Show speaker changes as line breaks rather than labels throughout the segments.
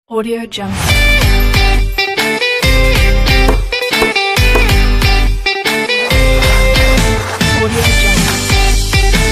Audio Jungle. Audio Jungle.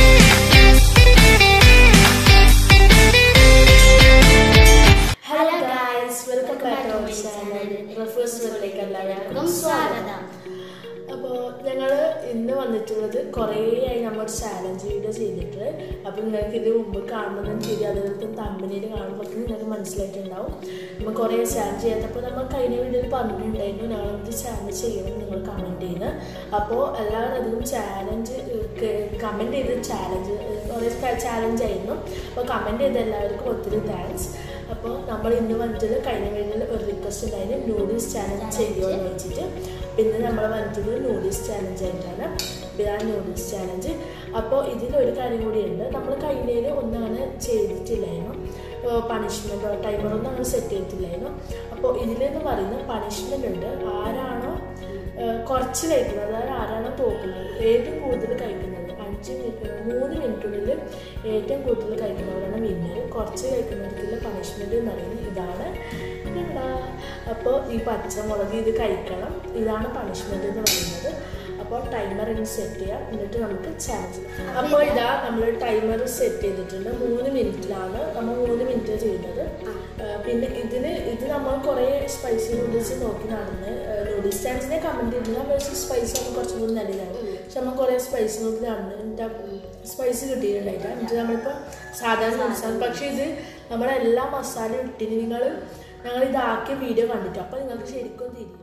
Hello guys welcome back to our channel റഫേഴ്സ് വേൾഡിലേക്ക് എല്ലാവർക്കും സ്വാഗതം അപ്പോൾ ഞങ്ങൾ ഇന്ന് വന്നിട്ടുള്ളത് കുറേ ആയി നമ്മൾ ചാലഞ്ച് വീഡിയോ ചെയ്തിട്ട് അപ്പോൾ നിങ്ങൾക്ക് ഇത് മുമ്പ് കാണുന്നതും ശരി അതുപോലെ തന്നെ തമ്മിലിൽ കാണുമ്പോൾ നിങ്ങൾക്ക് മനസ്സിലായിട്ടുണ്ടാവും നമ്മൾ കുറേ ചാലഞ്ച് ചെയ്യാത്തപ്പോൾ നമ്മൾ കഴിഞ്ഞ വീഡിയോയിൽ പറഞ്ഞിട്ടുണ്ടായിരുന്നു ഞങ്ങൾ ഇത് ചാലഞ്ച് ചെയ്യണം നിങ്ങൾ കമൻറ്റ് ചെയ്യുന്നത് അപ്പോൾ എല്ലാവരും അധികം ചാലഞ്ച് കമൻറ്റ് ചെയ്ത് ചാലഞ്ച് കുറേ ചാലഞ്ച് ആയിരുന്നു അപ്പോൾ കമൻറ്റ് ചെയ്ത എല്ലാവർക്കും ഒത്തിരി താങ്ക്സ് അപ്പോൾ നമ്മൾ ഇന്ന് വന്നിട്ട് കഴിഞ്ഞ വീഡിയോയിൽ ഒരു റിക്വസ്റ്റ് ഉണ്ടായിരുന്നു നൂഡിൽസ് ചാലഞ്ച് ചെയ്യുമോ എന്ന് വെച്ചിട്ട് പിന്നെ നമ്മൾ വന്നിട്ടത് നൂഡിൽസ് ചാലഞ്ച് ആയിട്ടാണ് ഇതാണ് നൂഡിൽസ് ചാലഞ്ച് അപ്പോൾ ഇതിലൊരു കാര്യം കൂടിയുണ്ട് നമ്മൾ കഴിഞ്ഞതിൽ ഒന്നും അങ്ങനെ ചെയ്തിട്ടില്ലായിരുന്നു പണിഷ്മെൻറ്റോ ടൈമറൊന്നും അങ്ങനെ സെറ്റ് ചെയ്തിട്ടില്ലായിരുന്നു അപ്പോൾ ഇതിലെന്ന് പറയുന്ന പണിഷ്മെൻ്റ് ഉണ്ട് ആരാണോ ഏഹ് കുറച്ച് കഴിക്കുന്നത് അതായത് ആരാണോ തോക്കുന്നത് ഏറ്റവും കൂടുതൽ കഴിക്കുന്നത് അഞ്ച് മിനിറ്റ് മൂന്ന് മിനിറ്റിനുള്ളിൽ ഏറ്റവും കൂടുതൽ കഴിക്കുന്നവരാണ് വിന്നർ കുറച്ച് കഴിക്കുന്നവർക്കുള്ള പണിഷ്മെൻറ്റ് എന്ന് പറയുന്നത് ഇതാണ് എന്താ അപ്പോൾ ഈ പച്ചമുളക് ഇത് കഴിക്കണം ഇതാണ് പണിഷ്മെൻറ്റ് എന്ന് പറയുന്നത് അപ്പോൾ ടൈമർ ഇനി സെറ്റ് ചെയ്യാം എന്നിട്ട് നമുക്ക് ചാലഞ്ച് അപ്പോൾ ഇതാ നമ്മൾ ടൈമർ സെറ്റ് ചെയ്തിട്ടുണ്ട് മൂന്ന് മിനിറ്റിലാണ് നമ്മൾ മൂന്ന് മിനിറ്റ് ചെയ്യുന്നത് ആ, പിന്നെ ഇതിന് ഇത് നമ്മൾ കുറേ സ്പൈസി നൂഡിൽസ് നോക്കി നടന്ന് നൂഡിൽസ് ചാൻസിനെ കമൻറ്റ് ചെയ്തിരുന്ന പക്ഷേ സ്പൈസി നമുക്ക് കുറച്ചും കൂടി നല്ലതാണ് പക്ഷെ നമ്മൾ കുറേ സ്പൈസി നോക്കി നടന്ന് എന്നിട്ട് സ്പൈസി കിട്ടിയിട്ടുണ്ടായില്ല എന്നിട്ട് നമ്മളിപ്പോൾ സാധാരണ നൂഡിൽസാണ് പക്ഷേ ഇത് നമ്മളെല്ലാ മസാലയും ഇട്ടിന് നിങ്ങൾ ഞങ്ങൾ ഇതാക്കിയ വീഡിയോ കണ്ടിട്ട് അപ്പോൾ നിങ്ങൾക്ക് ശരിക്കും തിരിയും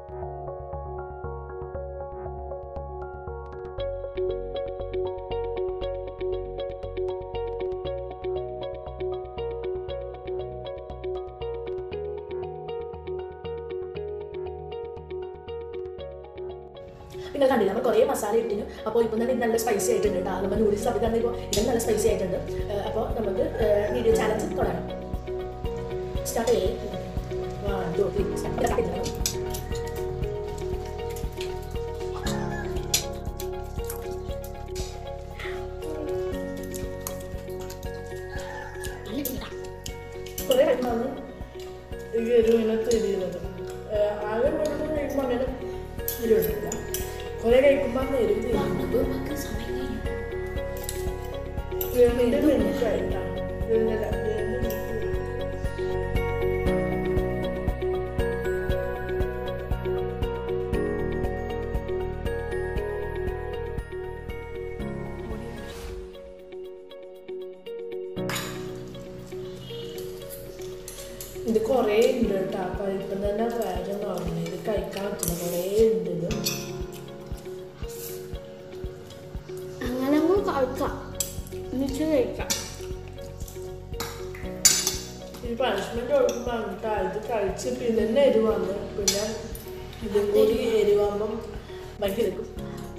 നിങ്ങൾ കണ്ടില്ല നമ്മൾ കുറേ മസാല ഇട്ടിന് അപ്പോൾ ഇപ്പം തന്നെ ഇത് നല്ല സ്പൈസി ആയിട്ടുണ്ട് കേട്ടോ നമ്മൾ നൂഡിൽസ് അപ്പോൾ തന്നെ ഇപ്പോൾ ഇതും നല്ല സ്പൈസി ആയിട്ടുണ്ട് ഏഹ് അപ്പോൾ നമുക്ക് വീഡിയോ ചാലഞ്ച് തുടങ്ങാം സ്റ്റാർട്ട് ചെയ്യേ One, two, three, start. ഇത് start ചെയ്തിട്ടുണ്ടോ? കുറേ കഴിക്കുമ്പോൾ ഈ എരിവിനെ തിരിയുന്നത് ആകെ കൂടുതൽ കഴിക്കുമ്പോൾ അങ്ങനെ എരിവില്ല കുറേ കഴിക്കുമ്പോൾ എരിവ് തിരിയുന്നത് രണ്ട് മിനിറ്റ് ആയിട്ടാണ് രണ്ട് മിനിറ്റ് ഇത് കുറേ ഉണ്ട് കേട്ടോ അപ്പം ഇപ്പം തന്നെ വേറെ കാണുന്നത് ഇത് കഴിക്കാൻ പറ്റില്ല കുറേ ഉണ്ട് ഇത്
അങ്ങനെ അങ്ങ് കഴിക്കാം എന്നിട്ട് കഴിക്കാം
ഈ പണിഷ്മെന്റ് കൊടുക്കുമ്പോൾ കേട്ടോ ഇത് കഴിച്ച് പിന്നെ തന്നെ എരിവാണ് പിന്നെ ഇതും കൂടി എരിവാകുമ്പം ഭയങ്കര എരിവും.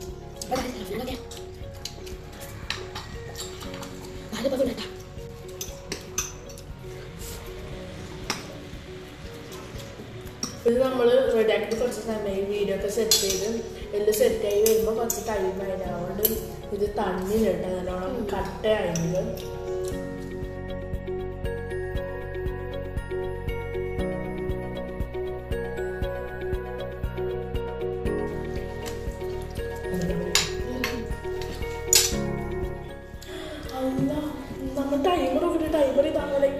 ഇത് നമ്മൾ റെഡിയാക്കിയിട്ട് കുറച്ച് സമയം വീഡിയോ ഒക്കെ സെറ്റ് ചെയ്ത് എല്ലാം സെറ്റായി വരുമ്പോൾ കുറച്ച് ടൈം ആയിരുന്നു അതുകൊണ്ട് ഇത് തണ്ണിലുണ്ട് നല്ലോണം കട്ടയായിരുന്നു അല്ല നമ്മൾ ടൈമർ നോക്കിയിട്ട് ടൈമർ ഇതാണല്ലേ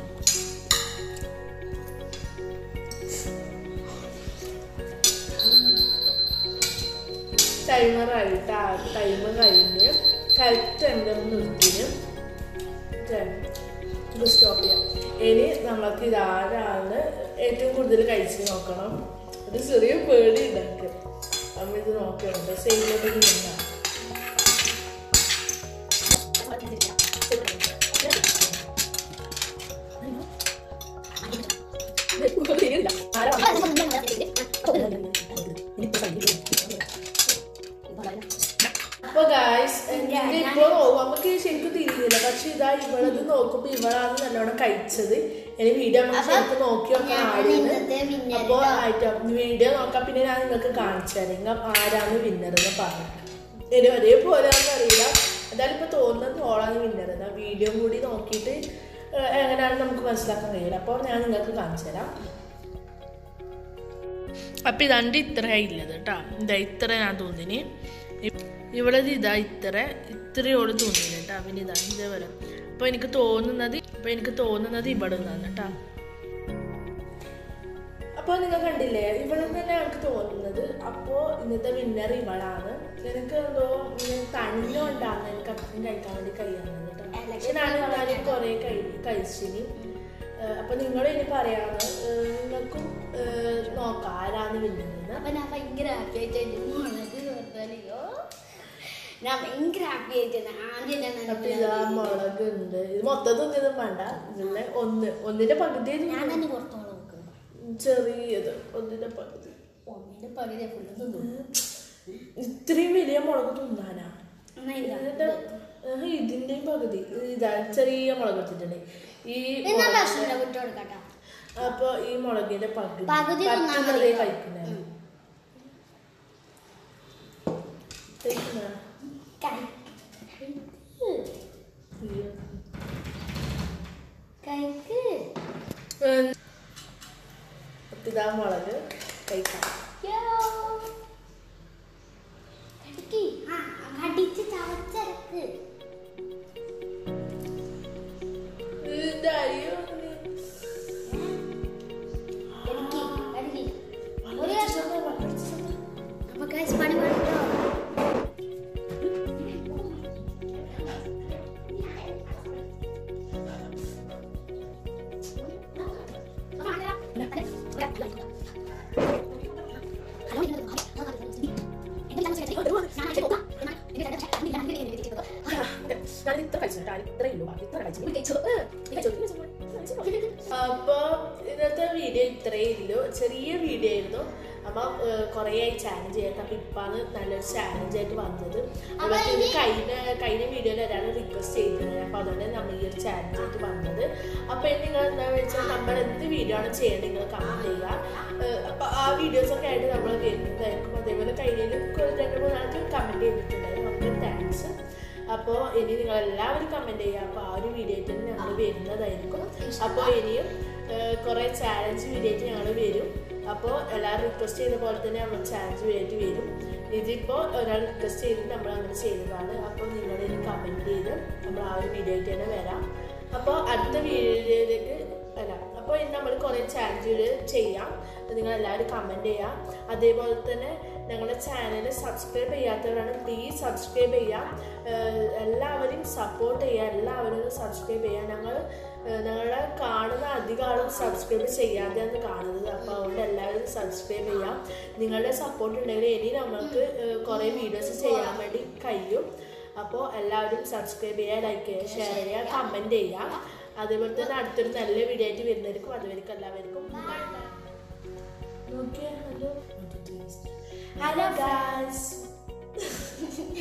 ടൈമർ ആയിട്ട് ആ ടൈമർ കഴിഞ്ഞ് കറക്റ്റ് എങ്കിലും നിർത്തിന് ഇത് സ്റ്റോപ്പ് ചെയ്യാം ഇനി നമുക്ക് ഇതാരാണ് ഏറ്റവും കൂടുതൽ കഴിച്ച് നോക്കണം ഒരു ചെറിയ പേടി ഉണ്ടാക്കുക അമ്മ ഇത് നോക്കണം സെയിലേക്ക് നിന്നാ അപ്പൊ ഗായ്സ് ഇപ്പൊ നമുക്ക് ശരിക്കും തിരിയുന്നില്ല പക്ഷെ ഇതാ ഇവളത് നോക്കുമ്പോ ഇവളാണ് നല്ലോണം കഴിച്ചത് ഇനി വീഡിയോ നമുക്ക് ശരിക്കും നോക്കി നോക്കാൻ ആയിരുന്നു അപ്പൊ ആയിട്ട് വീഡിയോ നോക്കാം പിന്നെ ഞാൻ നിങ്ങൾക്ക് കാണിച്ചു തരാം നിങ്ങൾ ആരാണ് വിന്നർ എന്ന് പറഞ്ഞു ഇനി ഒരേപോലെ അറിയില്ല എന്തായാലും ഇപ്പൊ തോന്നുന്നത് ഓളാണ് വിന്നർ എന്നാ വീഡിയോ കൂടി നോക്കിയിട്ട് ഏഹ്, എങ്ങനെയാണെന്ന് നമുക്ക് മനസ്സിലാക്കാൻ കഴിയില്ല അപ്പോൾ ഞാൻ നിങ്ങൾക്ക് കാണിച്ചു തരാം അപ്പം ഇതാണ്ട് ഇത്ര ഇല്ലത് കേട്ടോ ഇതാ ഇത്ര ഞാൻ തോന്നിന് ഇവിടെ ഇതാ ഇത്ര ഇത്രയോട് തോന്നില്ല കേട്ടോ പിന്നെ ഇതാ ഇതേപോലെ അപ്പോൾ എനിക്ക് തോന്നുന്നത് അപ്പോൾ എനിക്ക് തോന്നുന്നത് ഇവിടെ നിന്നാണ് കേട്ടോ അപ്പോൾ നിങ്ങൾ കണ്ടില്ലേ ഇവിടെ നിന്ന് തന്നെ എനിക്ക് തോന്നുന്നത് അപ്പോൾ ഇന്നത്തെ വിന്നർ ഇവളാണ് എനിക്ക് എന്തോ തണ്ണുകൊണ്ടാണ് എനിക്ക് അത്രയും കഴിക്കാൻ വേണ്ടി കഴിയുന്നത് കേട്ടോ പക്ഷെ ഞാൻ എന്നാലും കുറേ കഴി കഴിച്ചിനി അപ്പോൾ നിങ്ങൾ ഇനി പറയാണ് ഏഹ് നിങ്ങൾക്കും ഏഹ് നോക്കാം ആരാണ് വിന്നുന്നത്
അപ്പൊ ഞാൻ ഭയങ്കര ഹാപ്പി ആയിട്ട് മുളക് വെറുതെയോ ഞാൻ ഭയങ്കര ഹാപ്പി ആയിട്ട് ആദ്യം ഞാൻ
അപ്പൊ ഇതാ മുളക് ഉണ്ട് ഇത് മൊത്തത്തിൽ ഒന്നും വേണ്ട ഇതിലെ ഒന്ന് ഒന്നിന്റെ പകുതി
ഞാൻ തന്നെ പുറത്തോളം നോക്കും
ചെറിയത് ഒന്നിന്റെ പകുതി
ഒന്നിന്റെ പകുതി ഫുള്ള് തിന്നു
ഇത്രയും വലിയ മുളക് തിന്നാനാ
എന്നാ ഇതാ.
ഇതിന്റെ ഏഹ് ഇതിന്റെയും പകുതി ഇതാ ചെറിയ മുളക് എടുത്തിട്ടുണ്ട് ഈ
എന്നാ
മുളക്
പ്രശ്നമില്ല വിട്ടു കൊടുക്കട്ടോ
അപ്പൊ ഈ മുളകിന്റെ പകുതി
പകുതി തിന്നാൻ
പറ്റുന്നതേ
മതി.
കഴിക്കുന്നേ
ഉം.
കഴിക്കുന്നേ? അയ്യോ.
കഴിക്ക്
ഉം. അപ്പൊ ഇതാ മുളക് കഴിക്കാം
യോ. കടിക്ക്. ആ, കടിച്ച് ചവച്ചരക്ക്
ഇതായോ
കടിക്ക്, കടിക്ക്. ഒരു
വളർച്ച
കഷ്ണം.
വളർച്ച
അപ്പൊ guys, പണി പണിട്ടോ.
ഞാൻ ഇത്ര കഴിച്ചിട്ടാ ഇത്രയേ ഉള്ളൂ ബാക്കി ഇത്ര കഴിച്ചു അപ്പൊ ഇന്നത്തെ വീഡിയോ ഇത്രയേ ഉള്ളൂ ചെറിയ വീഡിയോ ആയിരുന്നു അപ്പൊ കുറേ ആയി ചാലഞ്ച് ചെയ്യാത്ത അപ്പൊ ഇപ്പാണ് നല്ലൊരു ചാലഞ്ച് ആയിട്ട് വന്നത്
അപ്പൊ
ഇവർക്ക് ഇത്
ഇനി-
കഴിഞ്ഞ കഴിഞ്ഞ വീഡിയോയിൽ ഒരാൾ റിക്വസ്റ്റ് ചെയ്തിരുന്നത് അപ്പൊ അതുകൊണ്ട് നമ്മൾ ഈ ഒരു ചാലഞ്ച് ആയിട്ട് വന്നത് അപ്പൊ ഇനി നിങ്ങൾ എന്താ വെച്ചാൽ നമ്മൾ എന്ത് വീഡിയോ ആണ് ചെയ്യേണ്ടത് നിങ്ങൾ കമന്റ് ചെയ്യുക ഏഹ് അപ്പൊ ആ വീഡിയോസ് ഒക്കെ ആയിട്ട് നമ്മൾ വരുന്നതായിരിക്കും അതേപോലെ കഴിഞ്ഞ രണ്ട് മൂന്നാൾക്ക് കമന്റ് ചെയ്തിട്ടുണ്ടായിരുന്നു ഒക്കെ താങ്ക്സ് അപ്പോൾ ഇനി നിങ്ങൾ എല്ലാവരും കമന്റ് ചെയ്യുക അപ്പോൾ ആ ഒരു വീഡിയോ ആയിട്ട് ഞങ്ങൾ വരുന്നതായിരിക്കും അപ്പോൾ ഇനിയും കുറേ ചാലഞ്ച് വീഡിയോ ആയിട്ട് ഞങ്ങൾ വരും അപ്പോൾ എല്ലാവരും റിക്വസ്റ്റ് ചെയ്ത പോലെ തന്നെ നമ്മൾ ചാലഞ്ച് വീഡിയോ ആയിട്ട് വരും ഇതിപ്പോൾ ഒരാൾ റിക്വസ്റ്റ് ചെയ്ത് നമ്മൾ അങ്ങനെ ചെയ്തതാണ് അപ്പോൾ നിങ്ങൾ ഇനി കമന്റ് ചെയ്ത് നമ്മൾ ആ ഒരു വീഡിയോ ആയിട്ട് തന്നെ വരാം അപ്പോൾ അടുത്ത വീഡിയോയിലേക്ക് അല്ല അപ്പോൾ ഇന്ന് നമ്മൾ കുറേ ചാലഞ്ചുകൾ ചെയ്യാം നിങ്ങൾ എല്ലാവരും കമൻറ്റ് ചെയ്യാം അതേപോലെ തന്നെ ഞങ്ങളുടെ ചാനൽ സബ്സ്ക്രൈബ് ചെയ്യാത്തവരാണ് പ്ലീസ് സബ്സ്ക്രൈബ് ചെയ്യാം ഏഹ് എല്ലാവരും സപ്പോർട്ട് ചെയ്യുക എല്ലാവരും സബ്സ്ക്രൈബ് ചെയ്യുക ഞങ്ങൾ ഏഹ് ഞങ്ങളെ കാണുന്ന അധികം ആളും സബ്സ്ക്രൈബ് ചെയ്യാതെയാണ് കാണുന്നത് അപ്പോൾ അതുകൊണ്ട് എല്ലാവരും സബ്സ്ക്രൈബ് ചെയ്യാം നിങ്ങളുടെ സപ്പോർട്ട് ഉണ്ടെങ്കിൽ ഇനി നമുക്ക് ഏഹ് കുറേ വീഡിയോസ് ചെയ്യാൻ വേണ്ടി കഴിയും അപ്പോൾ എല്ലാവരും സബ്സ്ക്രൈബ് ചെയ്യുക ലൈക്ക് ചെയ്യുക ഷെയർ ചെയ്യുക കമൻറ്റ് ചെയ്യുക അതേപോലെ തന്നെ അടുത്തൊരു നല്ല വീഡിയോ ആയിട്ട് വരുന്നവർക്കും അതുവരെക്കും എല്ലാവർക്കും നോക്കിയേ ഹലോ ഹലോ ഗായ്സ്